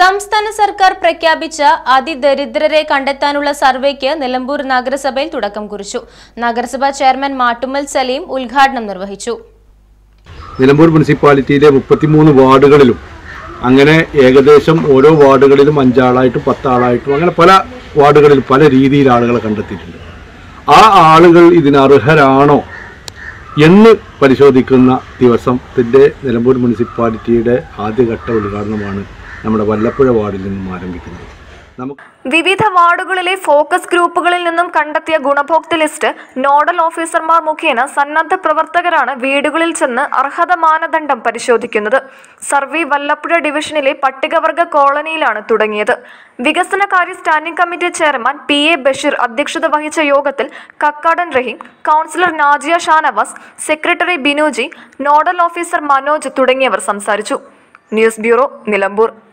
സംസ്ഥാന സർക്കാർ പ്രഖ്യാപിച്ച അതിദരിദ്രരെ കണ്ടെത്താനുള്ള സർവേക്ക് നിലമ്പൂർ നഗരസഭയിൽ തുടക്കം കുറിച്ചു നഗരസഭാ ചെയർമാൻ മാട്ടുമ്മൽ സലീം ഉദ്ഘാടനം നിർവഹിച്ചു നിലമ്പൂർ മുനിസിപ്പാലിറ്റിയിലെ മുപ്പത്തിമൂന്ന് വാർഡുകളിലും അങ്ങനെ ഏകദേശം ഓരോ വാർഡുകളിലും അഞ്ചാളായിട്ടും പത്താളായിട്ടും അങ്ങനെ പല വാർഡുകളിലും പല രീതിയിൽ ആളുകളെ കണ്ടെത്തിയിട്ടുണ്ട് ആ ആളുകൾ ഇതിന് അർഹരാണോ എന്ന് പരിശോധിക്കുന്ന ദിവസത്തിൻ്റെ നിലമ്പൂർ മുനിസിപ്പാലിറ്റിയുടെ ആദ്യഘട്ട ഉദ്ഘാടനമാണ് നമ്മുടെ വല്ലപ്പുഴ വാർഡിൽ നിന്നും ആരംഭിക്കുന്നത് നമുക്ക് വിവിധ വാർഡുകളിലെ ഫോക്കസ് ഗ്രൂപ്പുകളിൽ നിന്നും കണ്ടെത്തിയ ഗുണഭോക്തൃ ലിസ്റ്റ് നോഡൽ ഓഫീസർമാർ മുഖേന സന്നദ്ധ പ്രവർത്തകരാണ് വീടുകളിൽ ചെന്ന് അർഹത മാനദണ്ഡം പരിശോധിക്കുന്നത് സർവേ വല്ലപ്പുഴ ഡിവിഷനിലെ പട്ടികവർഗ കോളനിയിലാണ് തുടങ്ങിയത് വികസനകാര്യ standing committee chairman P A Basheer അധ്യക്ഷത വഹിച്ച യോഗത്തിൽ Kakkadan Raheem councillor Najiya Shanavas secretary Binuji nodal officer Manoj തുടങ്ങിയവർ സംസാരിച്ചു ന്യൂസ് ബ്യൂറോ നിലമ്പൂർ